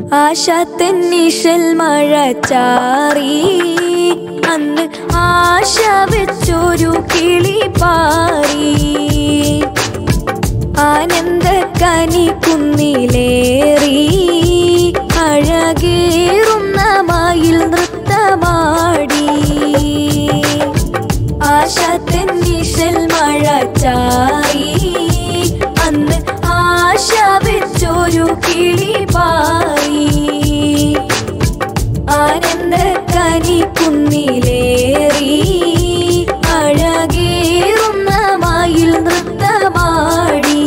ആശ തെന്നിഷൽ മഴ ചാറി അന്ന് ആശ വെച്ചൊരു കിളി പാറി ആനന്ദ കനി കുന്നിലേറി അഴകേറുന്ന മയിൽ നൃത്തമാടി ആശ തെന്നിഷൽ മഴ ചാറി അന്ന് ആശ വെച്ചൊരു കിളി പാറി ആനന്ദ കനി കുന്നിലേറി അഴകേറുന്ന മയിൽ നൃത്തമാടി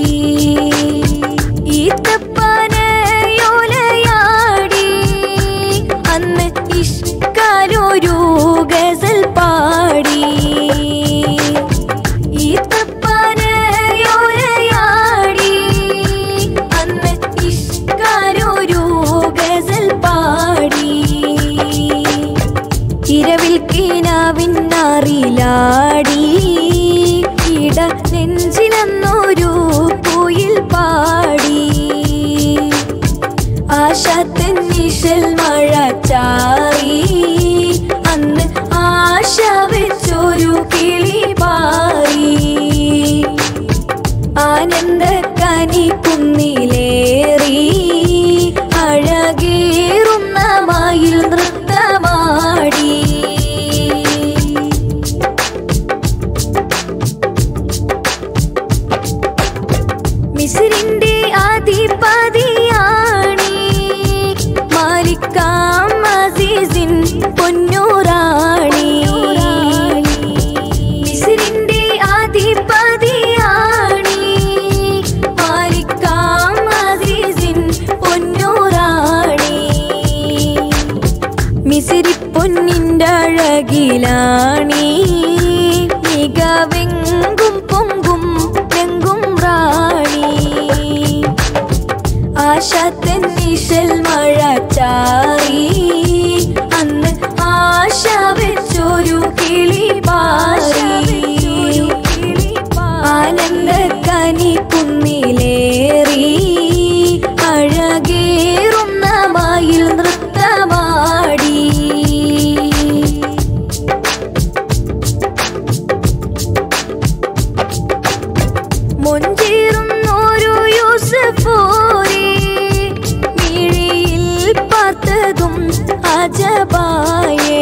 ഈത്തപ്പനയോലയാടി അന്ന് ഇഷ്കാരൊരു ഗസൽ പാടി ഈത്തപ്പനയോലയാടി അന്ന് ഇഷ്കാരൊരു ഗസൽ പാടി ഇരവിൽ കിനാവിന്നാറിലാടി ഇട നെഞ്ചിലെന്നൊരു കുയിൽ പാടി ആശ തെന്നിഷൽ മഴ ചാറി അന്ന് ആശ വെച്ചൊരു കിളി പാറി ആനന്ദ കനി കുന്നിലേറി അഴകേറുന്ന മയിൽ നൃത്തമാടി മിസ്രിന്റെ ആധിപതിയാണി മാലിക്കാം അസീസിൻ പൊന്നൂറാണി മിസ്രിന്റെ ആധിപതിയാണി മാലിക്കാം അസീസിൻ പൊന്നൂറാണി മിസിരി പൊന്നിൻ്റെ അഴകിലാണി മികവെങ്കും പൊങ്കും എങ്കും റാണി ആശ തെന്നിഷൽ മഴ ചാറി അന്ന് ആശ വെച്ചൊരു കിളി പാറി ആനന്ദ കനി കുന്നിലേറി അഴകേറുന്ന മയിൽ നൃത്തമാടി മൊഞ്ചേറുന്നൊരു യൂസഫോരെ മിഴിയിൽ பார்த்தതും അജബായേ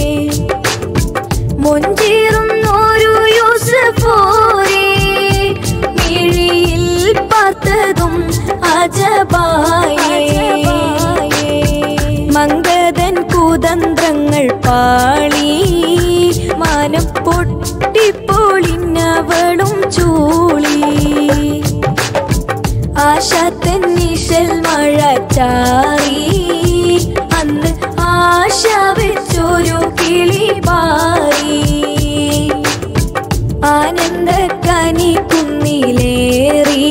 മൊഞ്ചേറുന്നൊരു യൂസഫോരെ മിഴിയിൽ பார்த்தതും അജബായേ മങ്കതൻ കുതന്ത്രങ്ങൾ പാളി മാനം പൊട്ടിപ്പൊളിഞ്ഞവളും ചൂളി ആശ തെന്നിഷൽ മഴ ചാറി അന്ന് ആശ വെച്ചൊരു കിളി പാറി ആനന്ദ കനി കുന്നിലേറി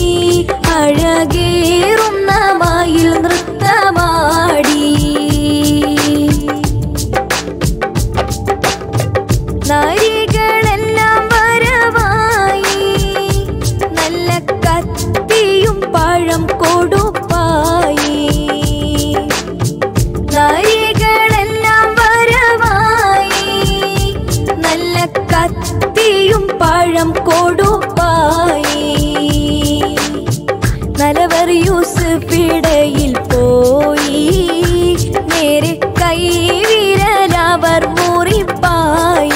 അഴകേറുന്ന മയിൽ നൃത്തമാടി നാരികളെല്ലാം വരവായി നല്ല കത്തിയും പഴം കൊടുപ്പായി നാരികളെല്ലാം വരവായി നല്ല കത്തിയും പഴം കൊടുപ്പായി നലവർ യൂസുഫിടയിൽ പോയി നേരെ കൈവിരലവർ മുറിപ്പായി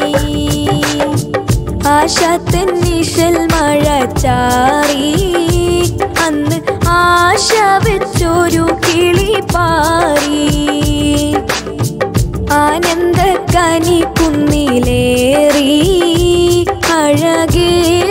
ആശ തെന്നിഷൽ മഴ ചാറി അന്ന് ആശ വെച്ചൊരു കിളി പാറി ആനന്ദ കനി കുന്നിലേറി അഴകേ